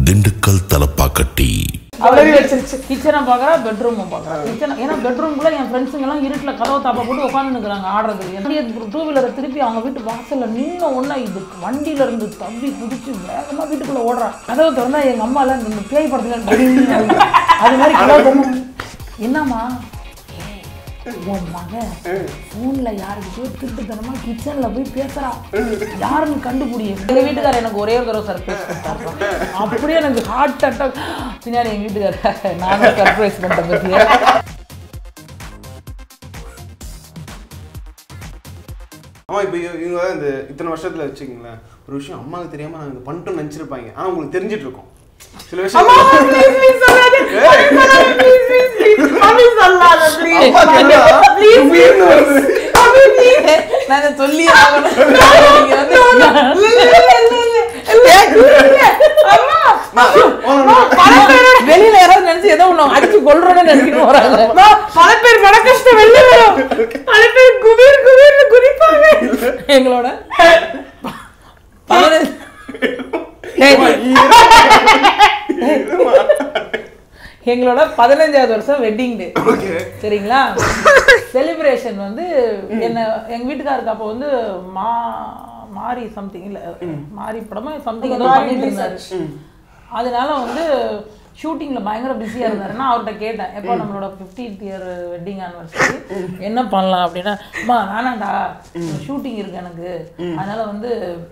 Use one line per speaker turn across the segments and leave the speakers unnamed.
திண்டுக்கல் தலப்பாக்கட்டி
அவளே வச்சிருச்சு
கிச்சனை பார்க்குறா பெட்ரூமும் பார்க்குறா கிச்சனை ஏன்னா பெட்ரூம்குள்ள என் ஃப்ரெண்ட்ஸுங்க எல்லாம் இருட்டில் கதவை தாப்பா போட்டு உட்காந்து நிற்கிறாங்க ஆடுறதுக்கு டூ வீலரை திருப்பி அவங்க வீட்டு வாசல்ல நின்ன உடனே இது வண்டியில இருந்து தம்பி குதிச்சு வேகமா வீட்டுக்குள்ள ஓடுறான் கதவை திறந்தா எங்க அம்மா எல்லாம் இந்த பேய் படத்துல டடின்னு அழுது. அது மாதிரி கதவை திறந்து, என்னம்மா உன் மகன் ஃபோன்ல யாருக்கிட்டயோ திருட்டுத்தனமா கிச்சன்ல போய் பேசுறா யாருன்னு கண்டுபிடி எங்க வீட்டுக்காரர் எனக்கு ஒரே ஒரு தடவை சர்ப்ரைஸ் கொடுத்தாரு அப்படியே எனக்கு ஹார்ட் அட்டாக் பின்னாடி எங்க வீட்டுக்காரர் நானும் சர்ப்ரைஸ் பண்ணிட்டேன் பத்தியா
ஆமா இப்போ இவங்க இந்த இத்தனை வருஷத்துல வச்சுக்கங்களேன் ஒரு விஷயம் அம்மாவுக்கு தெரியாம நாங்க இது பண்ணிட்டோம்னு நினைச்சிருப்பாங்க ஆனா உங்களுக்கு தெரிஞ்சிட்டு இருக்கும் சில விஷயம் அம்மா கேட்டா, உயிர்னு வருது.
நான் இதை சொல்லி ஆகணும் நீங்க வந்து-
நான், உனக்கு
வெளியில யாராவது நினைச்சு ஏதோ ஒண்ணு அடிச்சு கொள்றோம்னு நினைச்சிட்டு போறாங்க
பல பேர் மன கஷ்டம் வெளில வரும் பல பேர் குபீர் குபீர்னு குதிப்பாங்க
எங்களோட பதினஞ்சு- எங்களோட பதினஞ்சாவது வருஷம் வெட்டிங் டே
Okay.
சரிங்களா செலிப்ரேஷன் வந்து என்ன எங்க வீட்டுக்காருக்கு அப்போ வந்து மா மாரி சம்திங் இல்ல மாரி படமா சம்திங் ஏதோ பண்ணிட்டு இருந்தாரு அதனால வந்து ஷூட்டிங்ல பயங்கர பிஸியா இருந்தாரு நான் அவர்கிட்ட கேட்டேன் எப்போ நம்மளோட 50th இயர் வெட்டிங் ஆனிவர்சரி என்ன பண்ணலாம் அப்படின்னா அம்மா வேணாண்டா ஷூட்டிங் இருக்கு எனக்கு அதனால வந்து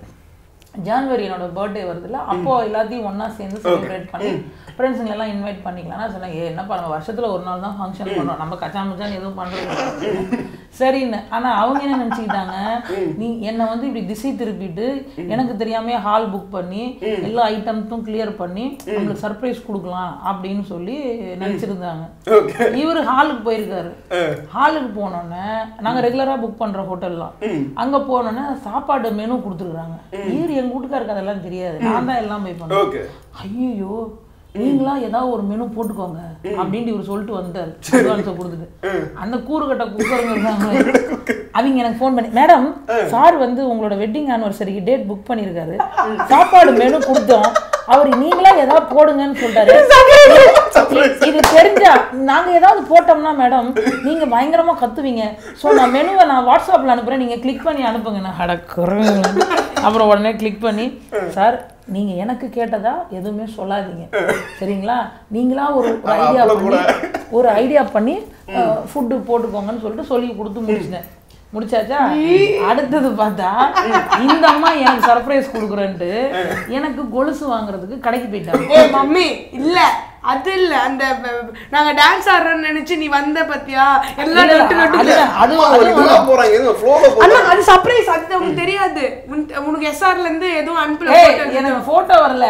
ஜான்வரி என்னோட பர்த்டே வருதுல்ல அப்போ எல்லாத்தையும் ஒண்ணா சேர்ந்து செலிப்ரேட் பண்ணி ஃப்ரெண்ட்ஸுங்க எல்லாம் இன்வைட் பண்ணிக்கலாம் நான் சொன்னேன் ஏ என்ன பண்ணுங்க வருஷத்துல ஒரு நாள் தான் ஃபங்க்ஷன் பண்றோம் நம்ம கச்சா முச்சான்னு எதுவும் பண்றது இல்ல." சரின்னு ஆனா அவங்க என்ன நினைச்சுக்கிட்டாங்க நீ என்னை வந்து இப்படி திசை திருப்பிட்டு எனக்கு தெரியாம ஹால் புக் பண்ணி எல்லா ஐட்டம்ஸும் கிளியர் பண்ணி நம்மளுக்கு சர்ப்ரைஸ் கொடுக்கலாம் அப்படின்னு சொல்லி நினைச்சிருந்தாங்க இவரு ஹாலுக்கு போயிருக்காரு ஹாலுக்கு போனோன்னே நாங்க ரெகுலரா புக் பண்ற ஹோட்டல்லாம் அங்க போனோன்னே சாப்பாடு மெனு கொடுத்துருக்காங்க இவர் எங்க வீட்டுக்காருக்கு அதெல்லாம் தெரியாது நான் தான் எல்லாம் போய் பண்ணேன்
ஓகே
ஐயோ நீங்களா ஏதாவது ஒரு மெனு போட்டுக்கோங்க அப்படின்ட்டு இவர் சொல்லிட்டு வந்துட்டாரு அட்வான்ஸை கொடுத்துட்டு அந்த கூறுகட்ட குக்கருங்க இருக்காங்க அவங்க எனக்கு ஃபோன் பண்ணி மேடம் சார் வந்து உங்களோட வெட்டிங் ஆனிவர்சரிக்கு டேட் புக் பண்ணியிருக்காரு சாப்பாடு மெனு கொடுத்தோம் அவர் நீங்களா ஏதாவது போடுங்கன்னு சொல்லிட்டாரு இது- இது தெரிஞ்சா நாங்க ஏதாவது போட்டோம்னா மேடம் நீங்க பயங்கரமா கத்துவீங்க ஸோ நான் மெனுவை நான் வாட்ஸ்அப்ல அனுப்புறேன் நீங்க கிளிக் பண்ணி அனுப்புங்க நான் அடக்குறேன் அப்புறம் உடனே கிளிக் பண்ணி சார் நீங்க எனக்கு கேட்டதா எதுவுமே சொல்லாதீங்க சரிங்களா நீங்களா ஒரு ஐடியா பண்ணி ஒரு ஐடியா பண்ணி ஃபுட்டு போட்டுக்கோங்கன்னு சொல்லிட்டு சொல்லி கொடுத்து முடிச்சிட்டேன் முடிச்சாச்சா அடுத்தது பார்த்தா இந்த அம்மா எனக்கு சர்ப்ரைஸ் கொடுக்குறேன்ட்டு எனக்கு கொலுசு வாங்குறதுக்கு கடைக்கு போயிட்டாங்க
ஏ மம்மி இல்ல அது இல்ல அந்த ப- நாங்க டான்ஸ் ஆடுறோம்னு நினைச்சு நீ வந்த பத்தியா எல்லாம்
இல்ல,
நட்டு நட்டு
அது- அது
ஒரு
அது
இதுதான் போறாங்க எதுவும் ஃப்ளோல
அண்ணா
போறாங்க
அது சர்ப்ரைஸ் அது உனக்கு தெரியாது உன்- உனக்கு எஸ்ஆர்ல இருந்து எதுவும் அனுப்பல
ஏய்,
photo
எனக்கு போட்டோ வரல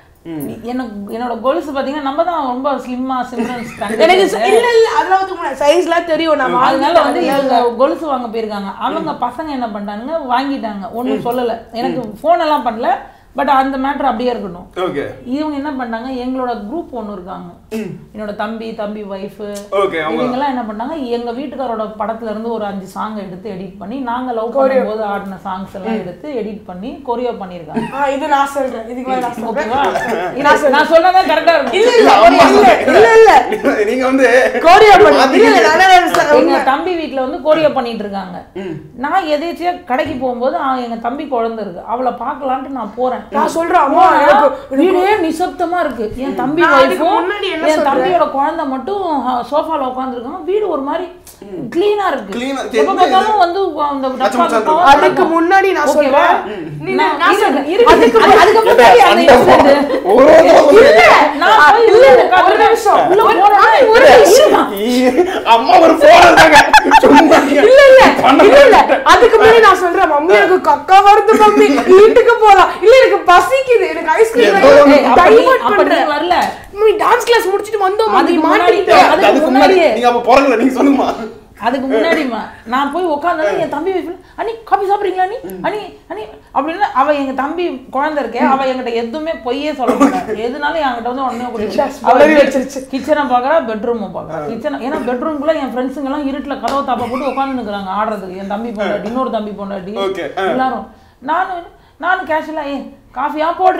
எனக்கு என்னோட கொலுசு பாத்தீங்கன்னா நம்ம தான் ரொம்ப ஸ்லிம்மா சிம்ரன்
எனக்கு ச- இல்ல இல்ல அதெல்லாம் வந்து சைஸ்லாம் தெரியும் நான்
அதனால வந்து
வாங்கிட்டேன்.
இவங்க கொலுசு வாங்க போயிருக்காங்க அவங்க பசங்க என்ன பண்ணிட்டாங்க வாங்கிட்டாங்க ஒண்ணும் சொல்லல எனக்கு ஃபோன் எல்லாம் பண்ணல பட் அந்த மேட்டர் அப்படியே இருக்கட்டும்
ஓகே
இவங்க என்ன பண்ணாங்க எங்களோட குரூப் ஒன்று இருக்காங்க என்னோட தம்பி தம்பி ஒய்ஃப்
Okay, அவங்க-
இவங்கெல்லாம் என்ன பண்ணாங்க எங்க வீட்டுக்காரோட படத்துல இருந்து ஒரு அஞ்சு சாங் எடுத்து எடிட் பண்ணி நாங்க லவ் பண்ணும்போது ஆடின சாங்ஸ் எல்லாம் எடுத்து எடிட் பண்ணி கொரியோ பண்ணியிருக்காங்க
ஆ, இது நான் சொல்றேன் இதுக்கு மேல நான் சொல்றேன்
ஓகேவா இது நான் சொன்னதா கரெக்டா இருக்கும்
இல்ல இல்ல இல்ல இல்ல இல்ல
நீங்க வந்து
கோரியா பண்ணி
மாத்திக்கிட்டு-
இல்ல இல்ல நான் நான்
எங்க
உண்மை.
தம்பி வீட்ல வந்து கொரியோ பண்ணிட்டு இருக்காங்க நான் எதேச்சியா கடைக்கு போகும்போது ஆ, எங்க தம்பி குழந்தை இருக்கு அவளை பார்க்கலான்ட்டு நான் போறேன்
நான் சொல்றேன் அம்மா
போனா,
எனக்கு
வீடே நிசப்தமா இருக்கு என் தம்பி
நான் அதுக்கு
ஒய்ஃபும்
முன்னாடி என்ன
என்
சொல்றேன்?
தம்பியோட குழந்தை மட்டும் சோஃபால உட்காந்துருக்காங்க வீடு ஒரு மாதிரி கிளீனா இருக்கு
Clean ஆ-
எப்ப பார்த்தாலும் வந்து அந்த டப்பா
மச்சான்
டப்பாவா
அதுக்கு
கிடக்கும்.
முன்னாடி நான்
ஓகேவா?
சொல்றேன் நீ-
நான்
நான்
இரு,
சொல்றேன்.
இரு,
அதுக்கு
அது- அதுக்கு முன்னாடி அந்த incident.
ஒரு ஒரு
இல்ல, நான் போய்
இல்ல,
உள்ள
ஒரு
உட்கார்ந்து
நிமிஷம்.
உள்ள
ஒரு-
போனேன்னா,
ஒரு
இருமா.
அம்மா ஒரு போன் இருந்தாங்க சும்மா
இல்ல இல்ல இல்ல இல்ல அதுக்கு முன்னாடி நான் சொல்றேன் மம்மி எனக்கு கக்கா வருது மம்மி வீட்டுக்கு போலாம் இல்ல எனக்கு பசிக்குது எனக்கு ஐஸ்கிரீம்
ஏதோ ஒண்ணு.
ஏய், அப்ப நீ-
டைவர்ட்
அப்ப நீ
பண்றேன்
வரல
மம்மி டான்ஸ் கிளாஸ் முடிச்சிட்டு வந்தோம் மம்மி
அதுக்கு முன்னாடி
மாட்டிக்கிட்டேன்
அதுக்கு
அதுக்கு முன்னாடி
முன்னாடியே.
நீங்க அப்ப பிறகுல நீங்க சொல்லுமா
அதுக்கு முன்னாடிமா நான் போய் உட்காந்தேன் என் தம்பி wife, அண்ணி காபி சாப்பிடுறீங்களா நீ அண்ணி அண்ணி அப்படின்னு அவ எங்க தம்பி குழந்தை இருக்கே அவ என்கிட்ட எதுவுமே பொய்யே சொல்ல மாட்டாங்க எதுனாலும் என்கிட்ட வந்து உடனே
வளரி வச்சிருச்சு.
கிச்சனை பாக்குறா பெட்ரூமும் பாக்குறா கிச்சனை ஏன்னா பெட்ரூம்குள்ள என் ஃப்ரெண்ட்ஸுங்க எல்லாம் இருட்டுல கதவை தாப்பா போட்டு உட்காந்து நிக்கிறாங்க ஆடுறதுக்கு என் தம்பி பொண்டாட்டி இன்னொரு தம்பி பொண்டாட்டி
Okay, ஆ.
எல்லாரும் நானும் நானும் கேஷுவலா ஏ காஃபியா போடுறி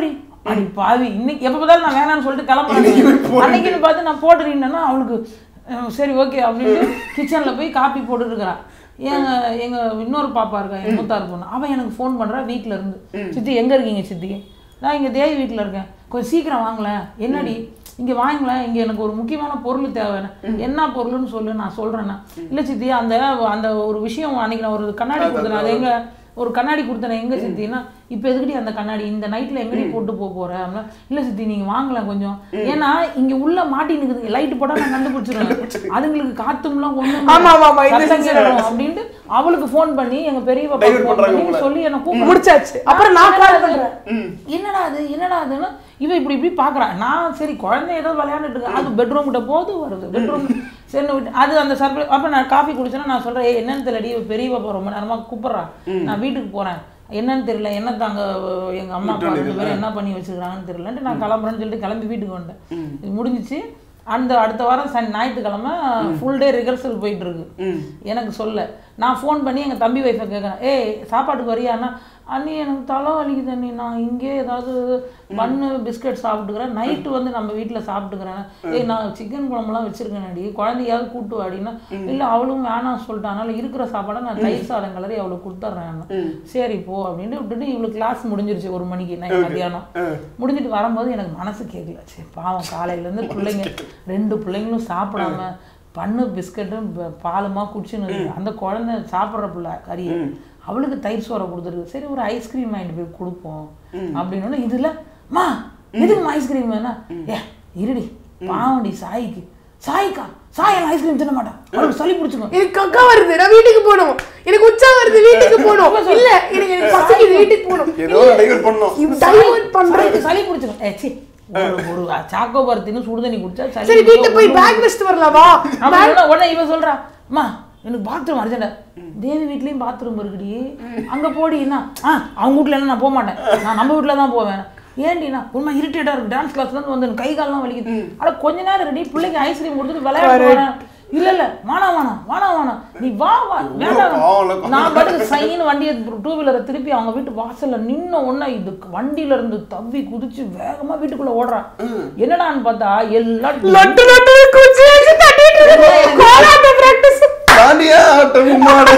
அடி பாவி இன்னைக்கு எப்ப பார்த்தாலும் நான் வேணாம்னு சொல்லிட்டு கிளம்புறேன் அன்னைக்குன்னு பார்த்து நான் போட்டுறீங்கன்னா அவளுக்கு அஹ், சரி ஓகே அப்படின்ட்டு கிச்சன்ல போய் காப்பி போட்டுட்டு இருக்கிறான் எங்க எங்க இன்னொரு பாப்பா இருக்கா எங்க மூத்தார் பொண்ணு அவன் எனக்கு ஃபோன் பண்றா வீட்ல இருந்து சித்தி எங்க இருக்கீங்க சித்தி நான் இங்க தேவி வீட்ல இருக்கேன் கொஞ்சம் சீக்கிரம் வாங்களேன் என்னடி இங்க வாங்களேன் இங்க எனக்கு ஒரு முக்கியமான பொருள் தேவை என்ன பொருள்னு சொல்லு நான் சொல்றேன்னா இல்ல சித்தி அந்த அந்த ஒரு விஷயம் அன்னைக்கு நான் ஒரு கண்ணாடி கொடுத்தேன் அது எங்க ஒரு கண்ணாடி கொடுத்தேன் எங்க சித்தின்னா இப்போ எதுக்கடி அந்த கண்ணாடி இந்த நைட்ல எங்கடி போட்டு போக போற அப்படின்னா, இல்ல சித்தி நீங்க வாங்கலாம் கொஞ்சம் ஏன்னா இங்க உள்ள மாட்டி நிக்குதுங்க லைட் போட்டா நான் கண்டுபிடிச்சிருவேன் அதுங்களுக்கு காத்தும்லாம் ஒண்ணும்
ஆமா, ஆமா, ஆமா, இந்த
சத்தம்
சென்சார்
கேட்கும் அப்படின்ட்டு அவளுக்கு ஃபோன் பண்ணி எங்க பெரிய பாப்பா
Divert
ஃபோன்
பண்றாங்க
பண்ணி
உங்களை.
சொல்லி என்ன கூப்பிடு
முடிச்சாச்சு அப்புறம் நான் கால் பண்றேன்
என்னடா அது என்னடா அதுன்னா இவ இப்படி இப்படி பாக்குறான் நான் சரி குழந்தை ஏதோ விளையாண்டுட்டு இருக்கு அது பெட்ரூம் கிட்ட போது வருது பெட்ரூம் சரி விட்டு அது அந்த சர்ப்ரை அப்ப நான் காஃபி குடிச்சேன்னா நான் சொல்றேன் "ஏய், என்னன்னு தெரியலடி இவ பெரியவ போற ரொம்ப நேரமா கூப்பிடுறான் நான் வீட்டுக்கு போறேன் என்னன்னு தெரியல என்ன தாங்க எங்க அம்மா அப்பா ரெண்டு பேரும் என்ன பண்ணி வச்சிருக்காங்கன்னு தெரியலன்ட்டு நான் கிளம்புறேன்னு சொல்லிட்டு கிளம்பி வீட்டுக்கு வந்துட்டேன் இது முடிஞ்சிச்சு அந்த அடுத்த வாரம் சன் ஞாயிற்றுக்கிழமை ஃபுல் டே ரிஹர்சல் போயிட்டு இருக்கு எனக்கு சொல்ல நான் ஃபோன் பண்ணி எங்கள் தம்பி ஒய்ஃபை கேட்குறேன் ஏய் சாப்பாட்டுக்கு வரியான்னா அண்ணி எனக்கு தலை வலிக்குது அண்ணி நான் இங்கே ஏதாவது பண்ணு பிஸ்கட் சாப்பிட்டுக்கிறேன் நைட்டு வந்து நம்ம வீட்டில் சாப்பிட்டுக்கிறேன் ஏய் நான் சிக்கன் குழம்புலாம் வச்சிருக்கேன்டி குழந்தையாவது கூட்டு வாடின்னா இல்லை அவளும் வேணாம் சொல்லிட்டு அதனால இருக்கிற சாப்பாடை நான் தயிர் சாதம் கலரி அவளுக்கு கொடுத்துட்றேன் சரி போ அப்படின்ட்டு விட்டுட்டு இவளுக்கு கிளாஸ் முடிஞ்சிருச்சு ஒரு மணிக்கு நைட் மத்தியானம் முடிஞ்சிட்டு வரும்போது எனக்கு மனசு கேட்கல சரி பாவம் காலையிலேருந்து பிள்ளைங்க ரெண்டு பிள்ளைங்களும் சாப்பிடாம பண்ணு பிஸ்கட்டும் ப- பாலுமா குடிச்சுன்னு இருக்கு. அந்த குழந்தை சாப்பிட்ற பிள்ளை கறியை அவளுக்கு தயிர் சோறை கொடுத்துருக்கு சரி ஒரு ஐஸ்கிரீம் வாங்கிட்டு போய் கொடுப்போம் அப்படின்னு இதுல மா எதுக்குமா ஐஸ்கிரீம் வேணா ஏ இருடி பாவண்டி சாய்க்கு சாய்க்கா சாயல் ஐஸ்கிரீம் தின்ன மாட்டான் அவளுக்கு சளி பிடிச்சிக்கும்
எனக்கு கக்கா வருது நான் வீட்டுக்கு போகணும் எனக்கு உச்சா வருது வீட்டுக்கு போகணும் இல்ல எனக்கு எனக்கு பசிக்குது வீட்டுக்கு போகணும்
ஏதோ டைவர்ட் பண்ணோம்
டைவர்ட் பண்றேன்
சளி- சளி பிடிச்சிக்கும் ஏ சி ஒரு ஒரு சாக்கோ பருத்தின்னு சுடுதண்ணி குடிச்சா சளி
சரி வீட்டுக்கு
பிடிக்கும்.
போய் பேக் வச்சுட்டு வரலாமா
அவன் சொன்னா, உடனே இவன் சொல்றா அம்மா எனக்கு பாத்ரூம் அர்ஜென்ட் தேவி வீட்லயும் பாத்ரூம் இருக்குடி அங்க போடினா ஆ அவங்க வீட்ல எல்லாம் நான் போக மாட்டேன் நான் நம்ம வீட்ல தான் போவேன் ஏன்டினா உண்மை இரிட்டேட்டா இருக்கு டான்ஸ் கிளாஸ்ல இருந்து வந்து எனக்கு கை கால்லாம் வலிக்குது ஆனா கொஞ்ச நேரம் ரெடி பிள்ளைக்கு ஐஸ்கிரீம் கொடுத்துட்டு விளையாட போறேன் இல்ல இல்ல வானா வானா வானா வானா நீ வா வா வேண்டாம்
பாவம்ல.
நான் பாட்டுக்கு சைன்னு வண்டியை டூ வீலரை திருப்பி அவங்க வீட்டு வாசல்ல நின்ன உடனே இது வண்டியில இருந்து தவ்வி குதிச்சு வேகமா வீட்டுக்குள்ள ஓடுறான் என்னடான்னு பார்த்தா எல்லாம்
லட்டு லட்டு குச்சி வச்சு தட்டிட்டு இருக்கு கோலாட்ட பிராக்டிஸ்
தாண்டியா ஆட்டம் மாடு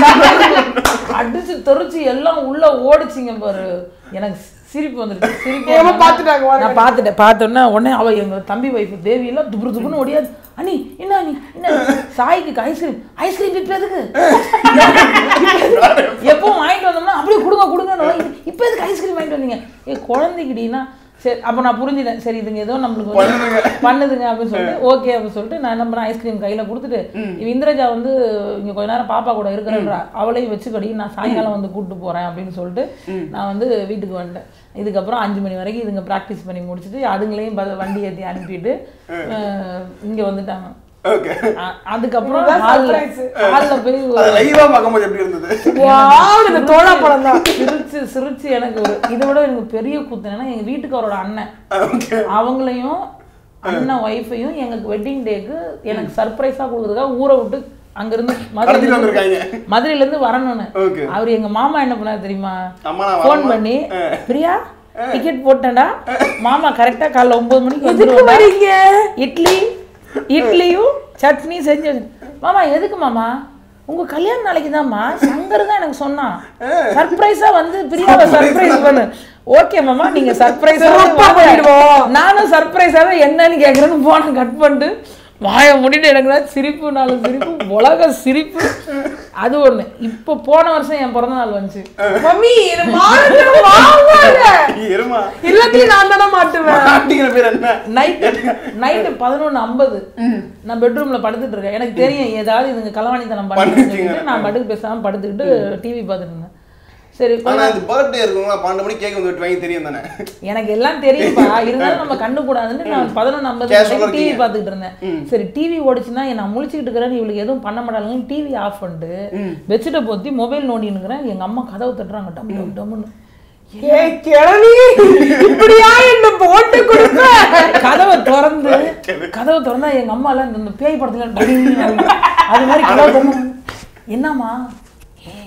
அடிச்சு தெறிச்சு எல்லாம் உள்ள ஓடிச்சிங்க பாரு எனக்கு சிரிப்பு வந்துருச்சு சிரிப்பு
ஏமா
வந்தோடனே
பார்த்துட்டாங்க, வாங்க.
நான் பார்த்துட்டேன் பார்த்தோன்னே உடனே அவ எங்க தம்பி வைஃப் தேவி எல்லாம் துப்புரு துப்புன்னு ஓடியாது அண்ணி என்ன அண்ணி என்ன சாய்க்கு ஐஸ்கிரீம் ஐஸ்கிரீம் இப்போ எதுக்கு எப்பவும் வாங்கிட்டு வந்தோம்னா அப்படியே கொடுங்க கொடுங்க இப்போ எதுக்கு ஐஸ்கிரீம் வாங்கிட்டு வந்தீங்க ஏ குழந்தைக்கிட்டீங்கன்னா சரி அப்போ நான் புரிஞ்சுட்டேன் சரி இதுங்க ஏதோ நம்மளுக்கு வந்து பண்ணுதுங்க அப்படின்னு சொல்லிட்டு ஓகே அப்படின்னு சொல்லிட்டு நான் என்ன பண்ணேன் ஐஸ்கிரீம் கையில் கொடுத்துட்டு இவ இந்திரஜா வந்து இங்கே கொஞ்ச நேரம் பாப்பா கூட இருக்கிறன்றா அவளையும் வச்சுக்கடி நான் சாயங்காலம் வந்து கூப்பிட்டு போகிறேன் அப்படின்னு சொல்லிட்டு நான் வந்து வீட்டுக்கு வந்துட்டேன் இதுக்கப்புறம் அஞ்சு மணி வரைக்கும் இதுங்க ப்ராக்டிஸ் பண்ணி முடிச்சுட்டு அதுங்களையும் ப- வண்டி ஏற்றி அனுப்பிட்டு இங்கே வந்துட்டாங்க
ஓகே
அ- அதுக்கப்புறம்
இதுதான்
ஹாலில்
surprise.
ஹாலில் போய் ஒரு-
அது லைவா பார்க்கும்போது எப்படி இருந்தது
வாவ் இந்த தோழா பழம் தான்
சிரிச்சு சிரிச்சு எனக்கு ஒரு இதை விட எனக்கு பெரிய கூத்து என்னன்னா எங்க வீட்டுக்காரோட அண்ணன்
ஓகே
அவங்களையும் அண்ணன் ஒய்ஃபையும் எங்களுக்கு வெட்டிங் டேக்கு எனக்கு சர்ப்ரைஸா கொடுக்குறதுக்காக ஊரை விட்டு அங்கிருந்து
கடத்திட்டு வந்திருக்காங்க.
மதுரையில மதுரையில இருந்து வரணும்னு
Okay.
அவர் எங்க மாமா என்ன பண்ணாரு தெரியுமா
அம்மா, நான்
ஃபோன்
வரேம்மா.
பண்ணி பிரியா டிக்கெட் போட்டேன்டா மாமா கரெக்டா காலைல ஒன்பது மணிக்கு
எதுக்கு
வந்துருவாங்க
வரீங்க
இட்லி இட்லியும் சட்னி செஞ்சு வச்சு- மாமா எதுக்கு மாமா உங்க கல்யாண நாளைக்கு தான்மா சங்கர் தான் எனக்கு சொன்னான் சர்ப்ரைஸா வந்து பிரியாவை சர்ப்ரைஸ் பண்ணு ஓகே மாமா நீங்க சர்ப்ரைஸா
சிறப்பா பண்ணிடுவோம்.
நானும் சர்ப்ரைஸாவே என்னன்னு கேக்குறேன்னு போன கட் பண்ணிட்டு வாயை முடிட்டு எனக்கு சிரிப்புனாலும் சிரிப்பு உலக சிரிப்பு அது ஒண்ணு இப்போ போன வருஷம் என் பிறந்த நாள் வந்துச்சு
மம்மி இது மாறுங்க வாங்க
எருமா
எல்லாத்தையும் நான் தானே மாட்டுவேன்
அப்படிங்கிற பேர் என்ன
நைட்டு நைட்டு பதினொன்று ஐம்பது நான் பெட்ரூம்ல படுத்துட்டு இருக்கேன் எனக்கு தெரியும் ஏதாவது இதுங்க களவாணித்தனம் பண்ணி சொல்லிட்டு நான் படுக்கு பேசாம படுத்துக்கிட்டு டிவி பார்த்துட்டு இருந்தேன் சரி
ஆனா இந்த பர்த்டே இருக்குங்களா பன்னெண்டு மணிக்கு கேக் வந்து வெட்டுவாங்க தெரியும் தானே
எனக்கு எல்லாம் தெரியும்பா இருந்தாலும் நம்ம கண்ணு கூடாதுன்னு நான் பதினொன்று
Casual-ஆ
ஐம்பது டிவி
இருக்கீங்க.
பார்த்துக்கிட்டு இருந்தேன் சரி டிவி ஓடிச்சுன்னா நான் முழிச்சுக்கிட்டு இருக்கிறேன்னு இவளுக்கு எதுவும் பண்ண மாட்டாங்கன்னு டிவி ஆஃப் பண்ணிட்டு பெட்ஷீட்டை பொத்தி மொபைல் நோண்டினுக்கிறேன் எங்க அம்மா கதவு தட்டுறாங்க டம் டம் டம்னு
ஏய் கிழவி இப்படியா என்ன போட்டு கொடுப்ப
கதவை திறந்து கதவை திறந்தா எங்க அம்மா எல்லாம் இந்த- இந்த பேய் படத்துல டடின்னு அது மாதிரி கதவை திறந்து என்னம்மா ஏ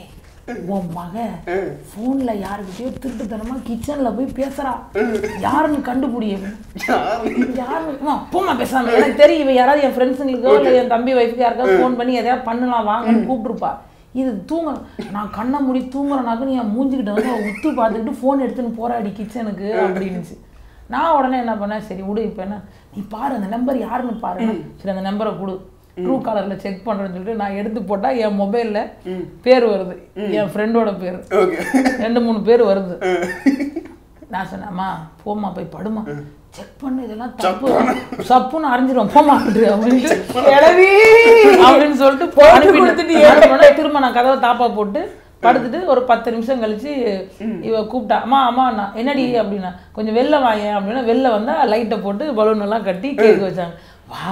உன் மக போன்ல யாருக்கிட்டயோ திருட்டுத்தனமா கிச்சன்ல போய் பேசுறா யாருன்னு கண்டுபிடி யாருன்னு போமா பேசாம எனக்கு தெரியும் இவன் யாராவது என் ஃப்ரெண்ட்ஸுங்களுக்கோ இல்லை என் தம்பி ஒய்ஃபுக்கு யாருக்காவது ஃபோன் பண்ணி எதையாவது பண்ணலாம் வாங்கன்னு கூப்பிட்டுருப்பா இது தூங்க நான் கண்ணை மூடி தூங்குறனாக்க நீ என் மூஞ்சிக்கிட்ட வந்து அவ உத்து பார்த்துக்கிட்டு ஃபோன் எடுத்துன்னு போராடி கிச்சனுக்கு அப்படின்னுச்சு நான் உடனே என்ன பண்ணேன் சரி விடு இப்போ என்ன நீ பாரு அந்த நம்பர் யாருன்னு பாரு சரி அந்த நம்பரை கொடு ட்ரூ காலரில் செக் பண்ணுறேன்னு சொல்லிட்டு நான் எடுத்து போட்டால் என் மொபைலில் பேர் வருது என் ஃப்ரெண்டோட பேர்
ஓகே
ரெண்டு மூணு பேர் வருது நான் சொன்னேம்மா போம்மா போய் படுமா செக் பண்ணு இதெல்லாம் தப்பு சப்புன்னு அரைஞ்சிரும் போமா அப்படின்ட்டு
கிளவி
அப்படின்னு சொல்லிட்டு
போட்டு
அனுப்பிட்டு-
கொடுத்துட்டியே.
அனுப்பினோடனே திரும்ப நான் கதவை தாப்பா போட்டு படுத்துட்டு ஒரு பத்து நிமிஷம் கழிச்சு இவ கூப்பிட்டா அம்மா அம்மா நான் என்னடி அப்படின்னா கொஞ்சம் வெளில வாயேன் அப்படின்னா வெளில வந்தா லைட்டை போட்டு பலூன் எல்லாம் கட்டி கேக் வச்சாங்க வா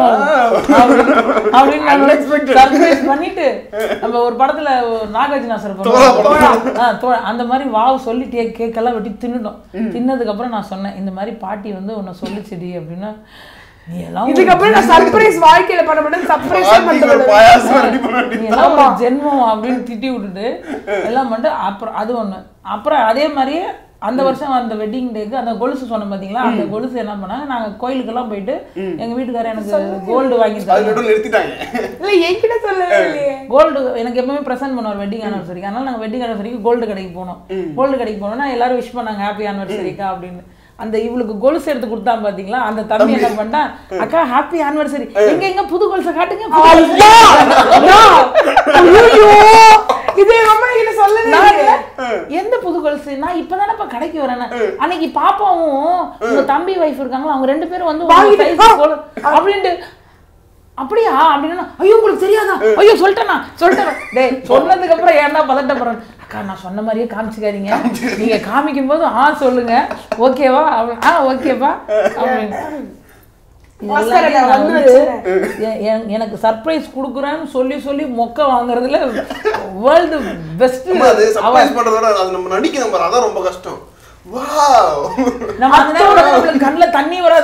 அப்படின்னு
Unexpected.
சர்ப்ரைஸ் பண்ணிட்டு நம்ம ஒரு படத்துல ஒரு நாகார்ஜுனா சார்
தோழா
பண்ணுவாங்க. ஆ, தோழா. அந்த மாதிரி வாவ் சொல்லி கேக் கேக்கெல்லாம் வெட்டி தின்னுட்டோம் தின்னதுக்கு அப்புறம் நான் சொன்னேன் இந்த மாதிரி பாட்டி வந்து உன்னை சொல்லிச்சுடி அப்படின்னா நீ எல்லாம் ஒரு
இதுக்கப்புறம் நான் சர்ப்ரைஸ் வாழ்க்கையில பண்ண மாட்டேன் சர்ப்ரைஸே
பாட்டிக்கு ஒரு
பண்றது
பாயாசம் ரெடி பண்ண
நீ
வேண்டியது
எல்லாம் ஒரு ஜென்மம் அப்படின்னு திட்டி விட்டுட்டு எல்லாம் பண்ணிட்டு அப்புறம் அது ஒண்ணு அப்புறம் அதே மாதிரியே அந்த வருஷம் அந்த வெட்டிங் டேக்கு அந்த கொலுசு சொன்னோம் பாத்தீங்களா அந்த கொலுசு என்ன பண்ணாங்க நாங்க கோயிலுக்கெல்லாம் போயிட்டு எங்க வீட்டுக்காரர் எனக்கு கோல்டு வாங்கி
அது
தராங்க
நடுவில் நிறுத்திட்டாங்க
இல்ல என்கிட்ட சொல்லவே இல்லையே
கோல்டு எனக்கு எப்பவுமே ப்ரெசென்ட் பண்ணுவார் வெட்டிங் ஆனிவர்சரிக்கு அதனால நாங்கள் வெட்டிங் ஆனிவர்சரிக்கு கோல்டு கடைக்கு போனோம் கோல்டு கடைக்கு போனோம்னா எல்லாரும் விஷ் பண்ணாங்க ஹாப்பி ஆனிவர்சரிக்கா அப்படின்னு அந்த இவளுக்கு கொலுசு எடுத்து கொடுத்தான் பாத்தீங்களா அந்த தம்பி என்ன பண்ணிட்டான் அக்கா ஹாப்பி ஆனிவர்சரி எங்க எங்க புது கொலுசை காட்டுங்க புது கொலுசை."
ஐயா! ஐயோ! இது எங்க அம்மா கிட்ட சொல்லவே
நான்
இல்லையே.
எந்த புது கொலுசு நான் இப்பதானப்பா கடைக்கு வரேன் அன்னைக்கு பாப்பாவும் உங்க தம்பி வைஃப் இருக்காங்களா அவங்க ரெண்டு பேரும் வந்து உங்க
வாங்கிட்டு,
size
ஆ.
கொலு- அப்படின்ட்டு அப்படியா அப்படின்னா ஐயோ உங்களுக்கு தெரியாதா ஐயோ சொல்லிட்டேனா சொல்லிட்டேன் டேய் சொன்னதுக்கு அப்புறம் ஏன்டா பதட்டப்படுறேன் அக்கா நான் சொன்ன மாதிரியே காமிச்சுக்காதீங்க நீங்க காமிக்கும் போது ஆ சொல்லுங்க ஓகேவா அப்படி- ஆ ஓகேப்பா அப்படின்னு இது
ஆஸ்கர்
எல்லாத்தையும்
அண்ணா
நான்
வந்து
வந்து எ- எ- எனக்கு சர்ப்ரைஸ் கொடுக்குறேன்னு சொல்லி சொல்லி மொக்க வாங்குறதுல வேர்ல்டு பெஸ்ட்
ஆமா, அது சர்ப்ரைஸ் பண்றதோட அது நம்ம நடிக்கணும் பாரு அதான் ரொம்ப கஷ்டம் வாவ்
நம்ம அந்த நேரம் நம்மளுக்கு கண்ணுல தண்ணி வராது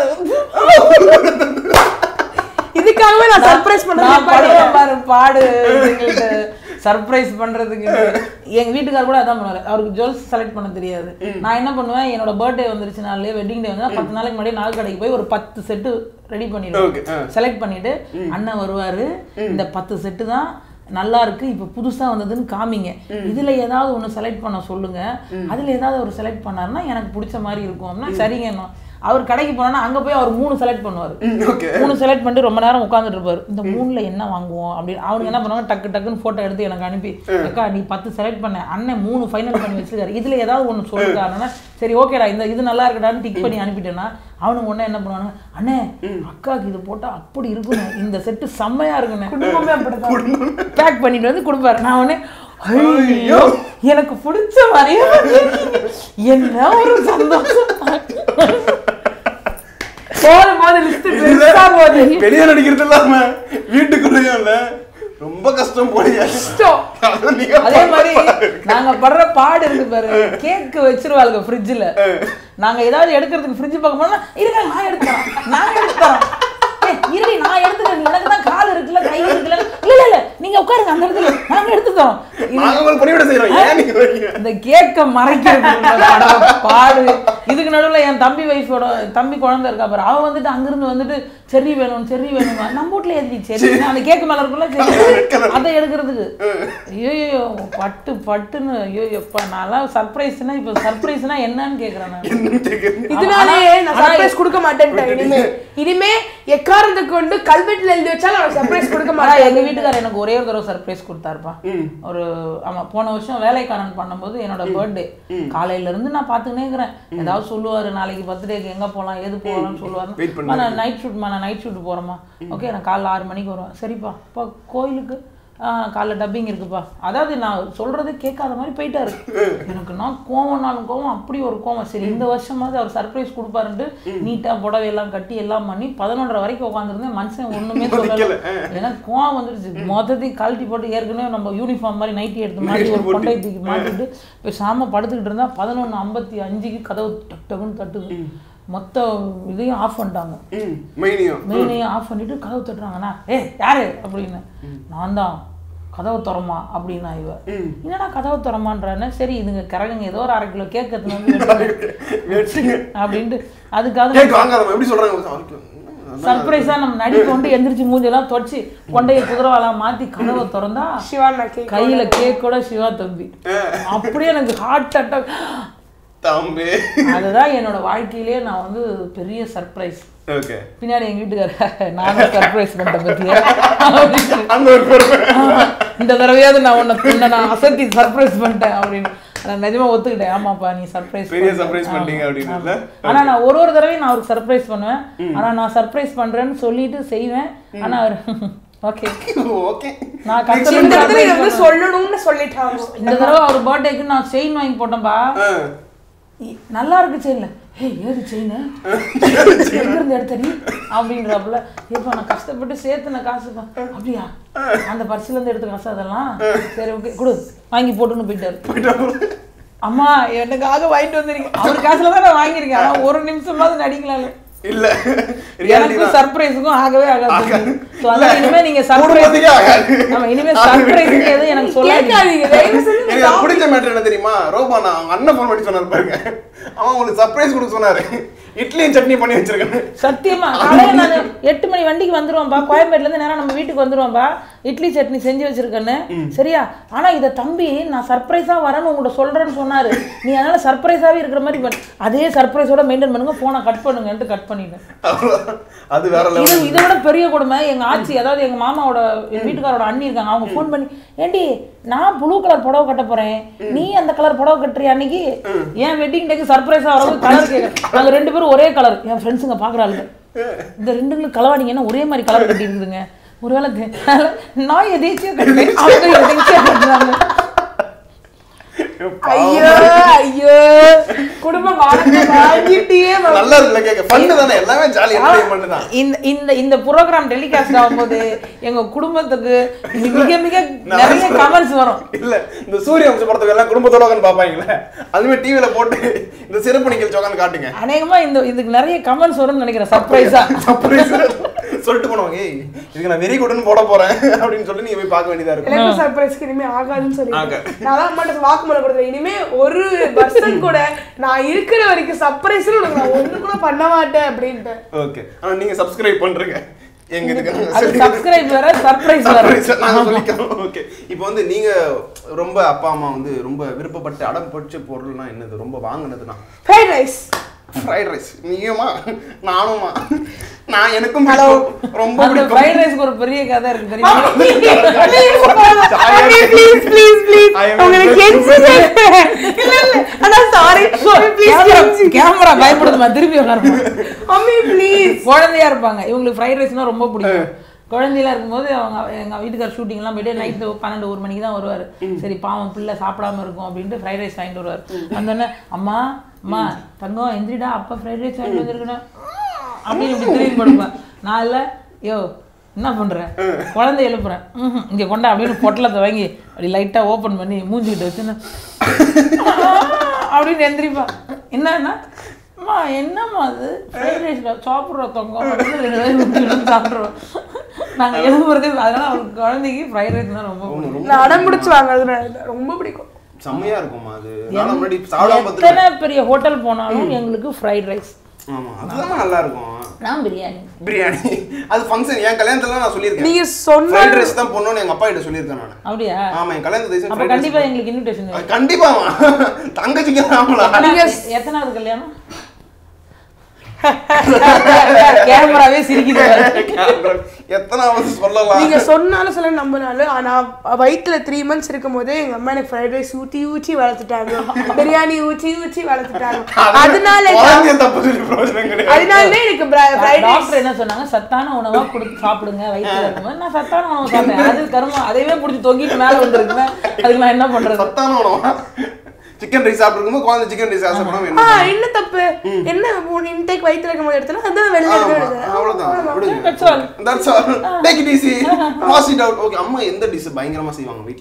இதுக்காகவே நான் சர்ப்ரைஸ்
நான்
பண்றது
படுவேன் பாரு பாடு சர்ப்ரைஸ் பண்றதுக்கு எங்க வீட்டுக்கார் கூட அதான் பண்ணுவாரு அவருக்கு ஜுவல்ஸ் செலக்ட் பண்ண தெரியாது நான் என்ன பண்ணுவேன் என்னோட பர்த்டே வந்துருச்சு நாளே வெட்டிங் டே வந்து பத்து நாளைக்கு முன்னாடி நாள் கடைக்கு போய் ஒரு பத்து செட்டு ரெடி
Okay,
பண்ணிடுவேன்
ஆ.
செலக்ட் பண்ணிட்டு அண்ணன் வருவாரு இந்த பத்து செட்டு தான் நல்லா இருக்கு இப்ப புதுசா வந்ததுன்னு காமிங்க இதுல ஏதாவது ஒண்ணு செலக்ட் பண்ண சொல்லுங்க அதுல ஏதாவது ஒரு செலக்ட் பண்ணாருன்னா எனக்கு பிடிச்ச மாதிரி இருக்கும் அப்படின்னா சரிங்க அவர் கடைக்கு போனோன்னா அங்க போய் அவர் மூணு செலக்ட் பண்ணுவாரு
ஓகே
மூணு செலக்ட் பண்ணிட்டு ரொம்ப நேரம் உட்காந்துட்டு இருப்பாரு இந்த மூணுல என்ன வாங்குவோம் அப்படின்னு அவனுக்கு என்ன பண்ணுவாங்க டக்கு டக்குன்னு போட்டோ எடுத்து எனக்கு அனுப்பி அக்கா நீ பத்து செலக்ட் பண்ண அண்ணன் மூணு ஃபைனல் பண்ணி வச்சிருக்காரு இதுல ஏதாவது ஒண்ணு சொல்லுக்காருன்னா சரி ஓகேடா இந்த இது நல்லா இருக்குடான்னு டிக் பண்ணி அனுப்பிட்டேன்னா அவனுக்கு உடனே என்ன பண்ணுவானுங்க அண்ணே அக்காக்கு இது போட்டா அப்படி இருக்கணும் இந்த செட்டு செம்மையா இருக்குண்ணே
குடும்பமே அப்படிதான்
பேக் பண்ணிட்டு வந்து கொடுப்பாரு நான் உடனே ஐயோ எனக்கு பிடிச்ச மாதிரியே பண்ணிருக்கீங்க. என்ன ஒரு சந்தோஷம்
போதும் போது லிஸ்ட் பெருசா போகுது
வெளியே நடிக்கிறது இல்லாம வீட்டுக்குள்ளேயும் இல்ல ரொம்ப கஷ்டம் போலியா
இஷ்டம்.
அதுவும் நீங்க
அதே
பண்ற
மாதிரி
பாரு.
நாங்க படுற பாடு இருக்கு பாரு கேக் வச்சிருவாளுங்க ஃப்ரிட்ஜ்ல நாங்க ஏதாவது எடுக்கிறதுக்கு ஃப்ரிட்ஜ் பக்கம் போனா இருங்க நான் எடுத்துறேன் நான் எடுத்துறேன் ஏய், இருடி நான் எடுத்துக்கிறேன் எனக்கு தான் கால் இருக்குல்ல கை இருக்குல்ல இல்ல இல்ல இல்ல நீங்க உட்காருங்க அந்த இடத்துல நாங்க எடுத்துக்கிறோம் இது-
நாங்க உங்களுக்கு பணிவிட செய்யறோம் ஏன் நீங்க வரீங்க
இந்த கேக்க மறைக்கிறது பட பாடு இதுக்கு நடுவுல என் தம்பி வைஃபோட தம்பி குழந்தை இருக்கா பாரு அவ வந்துட்டு அங்கிருந்து வந்துட்டு செர்ரி வேணும் செர்ரி வேணும் நம்ம வீட்ல எதுக்கு செர்ரி அந்த கேக்கு மேல இருக்குல்ல செர்ரி அதை எடுக்கிறதுக்கு ஐயோ பட்டு பட்டுன்னு ஐயோ எப்பா நான்லாம் சர்ப்ரைஸ்னா இப்போ சர்ப்ரைஸ்னா என்னன்னு கேக்குறேன் நான்
என்னன்னு கேக்குறீங்க
இதனாலே நான்
ஆனா-
சர்ப்ரைஸ் கொடுக்க மாட்டேன்ட்டேன் இனிமே இனிமே எக்காரத்தை கொண்டு கல்வெட்டுல எழுதி வச்சாலும் அவன் சர்ப்ரைஸ் கொடுக்க
ஆனா
மாட்டேன்
எங்க வீட்டுக்காரர் எனக்கு ஒரே ஒரு தடவை சர்ப்ரைஸ் கொடுத்தாருப்பா ஒரு ஆமா போன வருஷம் வேலைக்காரன் பண்ணும்போது என்னோட பர்த்டே காலையில இருந்து நான் பாத்துக்கினே இருக்கிறேன் ஏதாவது சொல்லுவாரு நாளைக்கு பர்த்டேக்கு எங்க போலாம் எது போகலாம்னு
Wait
சொல்லுவாரு
பண்ணு.
நான் நைட் ஷூட்மா நான் நைட் ஷூட் போறேம்மா ஓகே நான் காலைல ஆறு மணிக்கு வருவேன் சரிப்பா இப்போ கோயிலுக்கு ஆ, காலைல டப்பிங் இருக்குப்பா அதாவது நான் சொல்றது கேட்காத மாதிரி போயிட்டாரு எனக்கு நான் கோவம்னாலும் கோவம் அப்படி ஒரு கோவம் சரி இந்த வருஷமாவது அவர் சர்ப்ரைஸ் கொடுப்பாருன்ட்டு நீட்டா புடவை எல்லாம் கட்டி எல்லாம் பண்ணி பதினொன்றரை வரைக்கும் உட்காந்துருந்தேன் மனுஷன் ஒண்ணுமே சொல்லல எனக்கு கோவம் வந்துருச்சு மொத்தத்தையும் கழட்டி போட்டு ஏற்கனவே நம்ம யூனிஃபார்ம் மாதிரி நைட்டி எடுத்து மாட்டி ஒரு கொண்டை தூக்கி மாட்டிட்டு பேசாம படுத்துக்கிட்டு இருந்தா பதினொன்று ஐம்பத்தி அஞ்சுக்கு கதவு டக் டக்குன்னு தட்டுது மொத்த இதையும் ஆஃப் பண்ணிட்டாங்க
ம் மெயினியும்
மெயினையும் ஆஃப் பண்ணிட்டு கதவு தட்டுறாங்கண்ணா ஏ யாரு அப்படின்னு நான் தான் கதவு திறமா அப்படின்னா இவ என்னடா கதவு திறமான்றானே சரி இதுங்க கரகுங்க ஏதோ ஒரு அரை கிலோ கேக் எடுத்துன்னு வந்து
வெட்டுங்க.
அப்படின்ட்டு அதுக்காக
கேக் வாங்காதம்மா எப்படி சொல்றாங்க அவருக்கு, ம்,
சர்ப்ரைஸா நம்ம நடி கொண்டு எந்திரிச்சு மூஞ்செல்லாம் தொடச்சி கொண்டைய குதிரவாலாம் மாத்தி கதவை திறந்தா
சிவானா கேக்
கையில கேக் கூட சிவா தம்பி அப்படியே எனக்கு ஹார்ட் அட்டாக்
தம்பி
அதுதான் என்னோட வாழ்க்கையிலேயே நான் வந்து பெரிய சர்ப்ரைஸ்
ஓகே
பின்னாடி எங்க வீட்டுக்கார நானும் சர்ப்ரைஸ் பண்ணிட்டேன் பத்தியா அப்படின்னு.
அந்த ஒரு பொறுப்பு
ஆமா, இந்த தடவையாவது நான் உன்னை உன்னை நான் அசத்தி சர்ப்ரைஸ் பண்ணிட்டேன் அப்படின்னு நான் நிஜமா ஒத்துக்கிட்டேன் ஆமாப்பா நீ சர்ப்ரைஸ்
பெரிய surprise பண்ணிட்டீங்க அப்படின்னு
ஆனா நான் ஒரு ஒரு தடவையும் நான் அவருக்கு சர்ப்ரைஸ் பண்ணுவேன் ஆனா நான் சர்ப்ரைஸ் பண்றேன்னு சொல்லிட்டு செய்வேன் ஆனா அவர் ஓகே
ஓகே
நான்
இந்த
கஷ்டப்பட்டு
இடத்துல இதை
surprise
வந்து சொல்லணும்னு சொல்லிட்டாங்க
இந்த தடவை அவர் பர்த்டேக்கு நான் செயின் வாங்கி போட்டேன்பா இ- நல்லா இருக்கு செயின்ல ஏய் ஏது செயின் எங்க இருந்து எடுத்தடி அப்படின்றப்பல ஏப்பா நான் கஷ்டப்பட்டு சேர்த்துன காசுப்பா அப்படியா அந்த பர்ஸ்ல இருந்து எடுத்த காசு அதெல்லாம் சரி ஓகே கொடு வாங்கி போட்டுன்னு போயிட்டாரு அம்மா எனக்காக வாங்கிட்டு வந்திருக்கீங்க அவர் காசுல தான் நான் வாங்கியிருக்கேன் ஆனா ஒரு நிமிஷமாவது நடிக்கலாம்ல
இல்ல ரியாலிட்டி
எனக்கும் சர்ப்ரைஸுக்கும் ஆகவே ஆகாது So, அதான் இனிமே நீங்க
குடும்பத்துக்கே ஆகாது.
சர்ப்ரைஸ் நம்ம இனிமே சர்ப்ரைஸ் எதுவும் எனக்கு சொல்லாதீங்க
கேட்காதீங்க தயவு செஞ்சு
எனக்கு பிடிச்ச மேட்டர் என்ன தெரியுமா ரோபா நான் அவங்க அண்ணன் ஃபோன் பண்ணி சொன்னாரு பாருங்க அவன் உங்களுக்கு சர்ப்ரைஸ் கொடுக்க சொன்னாரு இட்லியும் சட்னி பண்ணி வச்சிருக்கேன்
சத்தியமா காலையில நான் எட்டு மணி வண்டிக்கு வந்துருவான்பா கோயம்பேட்ல இருந்து நேரா நம்ம வீட்டுக்கு வந்துருவான்பா இட்லி சட்னி செஞ்சு வச்சிருக்கேன்னு சரியா ஆனா இத தம்பி நான் சர்ப்ரைஸா வரேன்னு உங்கள்கிட்ட சொல்றேன்னு சொன்னாரு நீ அதனால சர்ப்ரைஸாவே இருக்கிற மாதிரி பண்ணு அதே சர்ப்ரைஸோட மெயின்டைன் பண்ணுங்க போனை கட் பண்ணுங்கன்ட்டு கட் பண்ணிட்டேன்
அவ்வளவுதான். அது வேற
இது
லெவல்
இதை விட பெரிய கொடுமை எங்க ஆச்சி அதாவது எங்க மாமாவோட எங்க வீட்டுக்காரோட அண்ணி இருக்காங்க அவங்க ஃபோன் பண்ணி ஏண்டி நான் ப்ளூ கலர் புடவை கட்ட போறேன் நீ அந்த கலர் புடவை கட்டுறியா அன்னைக்கு ஏன் வெட்டிங் டேக்கு சர்ப்ரைஸா வரவும் கலர் கேட்க நாங்க ரெண்டு பேரும் ஒரே கலர் என் ஃப்ரெண்ட்ஸுங்க பாக்குறாளுங்க இந்த ரெண்டுங்களும் கலவாடிங்க என்ன ஒரே மாதிரி கலர் கட்டி இருக்குதுங்க ஒருவேளை தெ- நான் எதேச்சியா கட்டுறேன் அவங்க எதேச்சியா கட்டுறாங்க
ஐயோ ஐயோ குடும்பம் வாழ்க்கை வாங்கிட்டே வா-
நல்லா இருக்குல்ல கேட்க ஃபன்னு தானே எல்லாமே ஜாலி என்டர்டைன்மெண்ட் தான்
இந்த இந்த இந்த ப்ரோக்ராம் டெலிகாஸ்ட் ஆகும்போது எங்க குடும்பத்துக்கு மிக மிக நிறைய கமெண்ட்ஸ் வரும்
இல்ல இந்த சூரிய வம்ச படத்துக்கு எல்லாம் குடும்பத்தோட உட்காந்து பாப்பாங்கல்ல அதுவே டிவில போட்டு இந்த சிறப்பு நிகழ்ச்சி உட்காந்து காட்டுங்க
அநேகமா இந்த இதுக்கு நிறைய கமெண்ட்ஸ் வரும்னு நினைக்கிறேன் சர்ப்ரைஸா
சர்ப்ரைஸ் சொல்லிட்டு போனவங்க ஏய் இதுக்கு நான் வெரி குட்னு போட போறேன் அப்படின்னு சொல்லி நீங்க போய் பார்க்க வேண்டியதா இருக்கும்
எனக்கு சர்ப்ரைஸ்க்கு இனிமே ஆகாதுன்னு சொல்லி
ஆக.
நான் தான் அம்மாட்ட வாக்குமூலம் கொடுத்தேன் இனிமே ஒரு பர்சன் கூட நான் இருக்கிற வரைக்கும் சர்ப்ரைஸ் உனக்கு நான் ஒண்ணு கூட பண்ண மாட்டேன் அப்படின்ட்டு
ஓகே ஆனா நீங்க சப்ஸ்கிரைப் பண்றீங்க எங்க இதுக்கு நாங்க
அது
சொல்லி-
சப்ஸ்கிரைப் வேற சர்ப்ரைஸ் வேற
Surprise ஆ நாங்க சொல்லிக்கிறோம் ஓகே இப்போ வந்து நீங்க ரொம்ப அப்பா அம்மா வந்து ரொம்ப விருப்பப்பட்டு அடம் பிடிச்ச பொருள்னா என்னது ரொம்ப வாங்குனதுன்னா
ஃப்ரைட் ரைஸ்
ஃப்ரைட் ரைஸ் நீயுமா நானுமா நான் எனக்கும் பிடிக்கும். ரொம்ப
அந்த
பிடிக்கும்
ஃப்ரைட் ரைஸ்க்கு ஒரு பெரிய கதை இருக்கு தெரியுமா
please please please
I am
உங்களுக்கு
just
கெஞ்சுறேன். இல்ல இல்ல அண்ணா சாரி ப்ளீஸ்
கேமரா பயப்படுதுமா திருப்பி உட்காருமா
மம்மி ப்ளீஸ்
குழந்தையா இருப்பாங்க இவங்களுக்கு ஃப்ரைட் ரைஸ்னா ரொம்ப பிடிக்கும் குழந்தையில இருக்கும்போது அவங்க எங்க வீட்டுக்கார் ஷூட்டிங்லாம் போயிட்டு நைட்டு பன்னெண்டு ஒரு மணிக்கு தான் வருவார் சரி பாவம் பிள்ளை சாப்பிடாம இருக்கும் அப்படின்ட்டு ஃப்ரைட் ரைஸ் வாங்கிட்டு வருவார் வந்தோடனே அம்மா அம்மா தங்கம் எந்திரிடா அப்பா ஃப்ரைட் ரைஸ் வாங்கிட்டு வந்திருக்கணும் அப்படின்னு இப்படி திரும்பி படுப்பேன் நான் இல்லை யோ என்ன பண்ற குழந்தை எழுப்புறேன் ம்ஹும், இங்க கொண்டா அப்படின்னு பொட்டலத்தை வாங்கி அப்படி லைட்டா ஓபன் பண்ணி மூஞ்சிக்கிட்டு வச்சுன்னு அப்படின்னு எந்திரிப்பா என்னன்னா அம்மா என்னம்மா அது ஃப்ரைட் ரைஸ்ல சாப்பிட்றோம் தொங்கம் அப்படின்னு ரெண்டு பேரும் ஊத்திக்கிட்டு சாப்பிட்றோம் நாங்க எழுப்புறதே அதனால அவங்களுக்கு குழந்தைக்கு ஃப்ரைட் ரைஸ் தான் ரொம்ப பிடிக்கும்
நான் அடம் பிடிச்சு வாங்குறது நான் ரொம்ப பிடிக்கும்
செம்மையா இருக்குமா அது நான் முன்னாடி சாப்பிடாம
எத்தனை
பார்த்துருக்கேன்
பெரிய ஹோட்டல் போனாலும் எங்களுக்கு ஃப்ரைட் ரைஸ்
ஆமா அதுதான் நல்லா இருக்கும்
நான் பிரியாணி
பிரியாணி அது ஃபங்க்ஷன் என் கல்யாணத்துல நான் சொல்லியிருக்கேன்
நீங்க சொன்ன
ஃப்ரைட் ரைஸ் தான் பொண்ணுன்னு எங்க அப்பா கிட்ட சொல்லியிருக்கேன் நான்
அப்படியா
ஆமா என் கல்யாணத்து
அப்ப கண்டிப்பா எங்களுக்கு இன்விடேஷன்
கண்டிப்பா தங்கச்சிக்கு ஆமலா
எத்தனாவது கல்யாணம் கேமராவே சிரிக்குது
எத்தனாவது சொல்லலாம்
நீங்க சொன்னாலும் சொல்ல நம்பினாலும் ஆனா வயிற்றுல த்ரீ மந்த்ஸ் இருக்கும் போதே எங்க அம்மா எனக்கு ஃப்ரைட் ரைஸ் ஊத்தி ஊத்தி வளர்த்துட்டாங்க பிரியாணி ஊத்தி ஊத்தி வளர்த்துட்டாங்க அதனால
குழந்தைய தப்பு சொல்லி பிரயோஜனம் கிடையாது
அதனாலதான் எனக்கு ஃப்ரைட் ரைஸ்
டாக்டர் என்ன சொன்னாங்க சத்தான உணவா கொடுத்து சாப்பிடுங்க வயிற்றுல இருக்கும்போது நான் சத்தான உணவு சாப்பிட்டேன் அது கருமம் அதையவே பிடிச்சி தொங்கிட்டு மேல வந்துருக்குமே அதுக்கு நான் என்ன பண்றது
சத்தான உணவா சிக்கன் ரைஸ் சாப்பிட்டுருக்கும் குழந்தை சிக்கன் ரைஸ் ஆசைப்படாம
ஆ
என்ன
என்ன தப்பு என்ன மூணு இன்டேக் வயிற்றுல இருக்கும் போது எடுத்தனா அதான் வெளில
ஆமா,
எடுத்து
அவ்வளவுதான் விடுங்க.
That's all.
That's all. Take it easy. Wash it out. Okay, அம்மா எந்த டிஷ் பயங்கரமா செய்வாங்க வீட்ல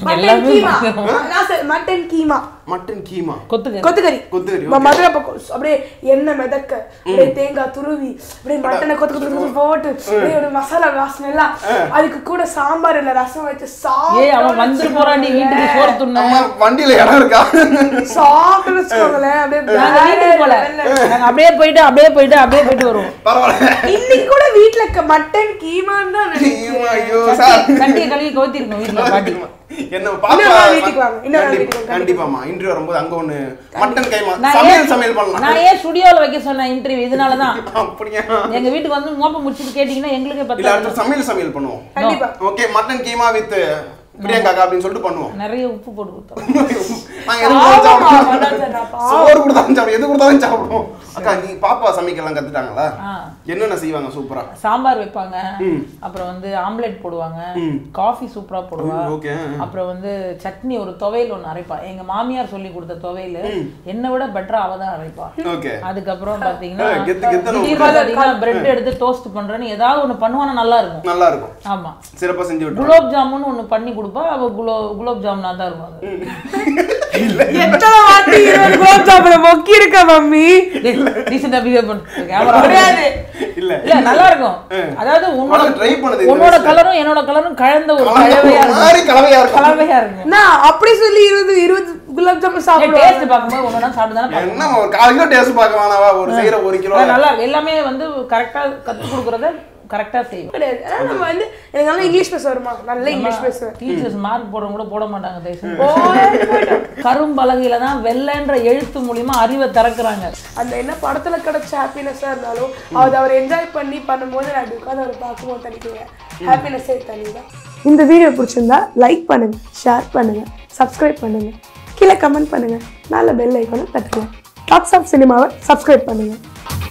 மட்டன்
எல்லாமே
கீமா
பயங்கரமா.
நான் சொல் மட்டன் கீமா
மட்டன் கீமா
கொத்துக்கு
கொத்துக்கறி
கொத்துக்கறி,
ம- மதுரை பக்கம் அப்படியே எண்ணெய் மிதக்க அப்படியே தேங்காய் துருவி அப்படியே மட்டனை கொத்து கொத்து கொத்து போட்டு அப்படியே ஒரு மசாலா வாசனை எல்லாம் அதுக்கு கூட சாம்பார் இல்ல ரசம் வச்சு
ஏய் அவன் வந்துட்டு போறான் நீ வீட்டுக்கு சோறு துண்ண
அம்மா வண்டியில இடம் இருக்கா
சாப்பிட்டு வச்சுக்கோங்களேன் அப்படியே
நாங்க
வேற
வீட்டுக்கு போல
level ல.
நாங்க அப்படியே போயிட்டு அப்படியே போயிட்டு அப்படியே போயிட்டு வருவோம்
பரவாயில்ல
இன்னைக்கு கூட வீட்ல இருக்க மட்டன் கீமான்னு தான்
கீமா,
நினைக்கிறேன்
ஐயோ சார்
சட்டி- சட்டியை கழுவி கவுத்திருக்கோம் வீட்டுல பாட்டி
என்ன
இன்னொரு
பாப்பா
நாள் வீட்டுக்கு வாங்க, இன்னொரு நாள்
கண்டிப்பா-
வீட்டுக்கு வாங்க.
கண்டிப்பாமா இன்டர்வியூ வரும்போது அங்க ஒண்ணு மட்டன் கைமா
நான்
சமையல்
ஏன்
சமையல் பண்ணலாம்
நான் ஏன் ஸ்டுடியோல வைக்க சொன்னேன் இன்டர்வியூ இதனாலதான்
அப்படியா
எங்க வீட்டுக்கு வந்து மோப்பம் முடிச்சுட்டு கேட்டீங்கன்னா எங்களுக்கே
இல்ல
பத்தாது
அடுத்து சமையல் சமையல் பண்ணுவோம்
கண்டிப்பா
okay mutton keema with Priyanka அப்படின்னு சொல்லிட்டு பண்ணுவோம்
நிறைய உப்பு போட்டு கொடுத்தோம்
நாங்க எது கொடுத்தாலும்
பாவமா,
சாப்பிடுவோம்.
வேண்டாம் சார், நான் பாவம்.
சோறு கொடுத்தாலும் சாப்பிடுவோம் எது கொடுத்தாலும் சாப்பிடுவோம் அக்கா நீ பாப்பா சமைக்கலாம் கத்துட்டாங்களா
ஆ.
என்னென்ன செய்வாங்க சூப்பரா
சாம்பார் வைப்பாங்க
ம்.
அப்புறம் வந்து ஆம்லெட் போடுவாங்க
ம்.
காஃபி சூப்பரா போடுவா
ஓகே
அப்புறம் வந்து சட்னி ஒரு துவையல் ஒன்று அரைப்பா எங்க மாமியார் சொல்லி கொடுத்த துவையல் என்னை விட பெட்டரா அவ தான் அரைப்பா
ஓகே
அதுக்கப்புறம் பாத்தீங்கன்னா
ஏய், கெத்து கெத்துன்னு
திடீர்னு பாத்தீங்கன்னா பிரெட் எடுத்து டோஸ்ட் பண்றேன்னு ஏதாவது ஒண்ணு பண்ணுவானா நல்லா இருக்கும்
நல்லா இருக்கும்
ஆமா
சிறப்பா செஞ்சு விட்டுருவோம்
குலோப் ஜாமுன் ஒண்ணு பண்ணி கொடுப்பா அவ குலோ குலோப் ஜாமுனா தான் இருக்கும் அது
எத்தனை வாட்டி இருபது குலோப் ஜாமுன் மொக்கி இருக்க மம்மி
ரீசெண்டா பிஹேவ் பண்ணு கேமரா
கிடையாது
இல்ல
இல்ல நல்லா இருக்கும் அதாவது உன்னோட
ஆனா try பண்ணது இந்த
உன்னோட
வயசுல.
கலரும் என்னோட கலரும் கலந்த ஒரு
கலவையா
கலவையா
இருக்கும். மாதிரி
இருக்கும்
கலவையா இருக்கும்
கலவையா இருக்கும்
நான் அப்படி சொல்லி இருபது இருபது குலாப் ஜாமுன் சாப்பிடுவேன்
டேஸ்ட் பார்க்கும்போது ஒண்ணு சாப்பிட்டு தானே பார்க்கணும்.
என்ன ஒரு கால் கிலோ டேஸ்ட் பார்க்க வேணாவா ஒரு செய்யற ஒரு கிலோ
ஆனா நல்லா இருக்கு எல்லாமே வந்து கரெக்டா கத்து கொடுக்கறத கரெக்டா செய்வோம்
கிடையாது ஆனா நம்ம வந்து எனக்கு நல்லா இங்கிலீஷ் பேச வருமா நல்ல இங்கிலீஷ் பேசுவேன்
டீச்சர்ஸ் மார்க் போடுறவங்க கூட போட மாட்டாங்க தயவுசெய்து.
போயிட்டு போயிட்டு.
கரும்பலகையில தான் வெள்ளைன்ற எழுத்து மூலியமா அறிவை திறக்கிறாங்க
அந்த என்ன படத்துல கிடைச்ச ஹாப்பினஸ்ஸா இருந்தாலும் அது அவர் என்ஜாய் பண்ணி பண்ணும்போது நான் இப்படி உட்காந்து அவர் பார்க்கும்போது தனிக்குவேன் ஹாப்பினஸ்ஸே தனி தான் இந்த வீடியோ பிடிச்சிருந்தா லைக் பண்ணுங்க ஷேர் பண்ணுங்க சப்ஸ்கிரைப் பண்ணுங்க கீழே கமெண்ட் பண்ணுங்க மேலே பெல் ஐக்கானை தட்டுங்க டாக்ஸ் ஆஃப் சினிமாவை சப்ஸ்கிரைப் பண்ணுங்க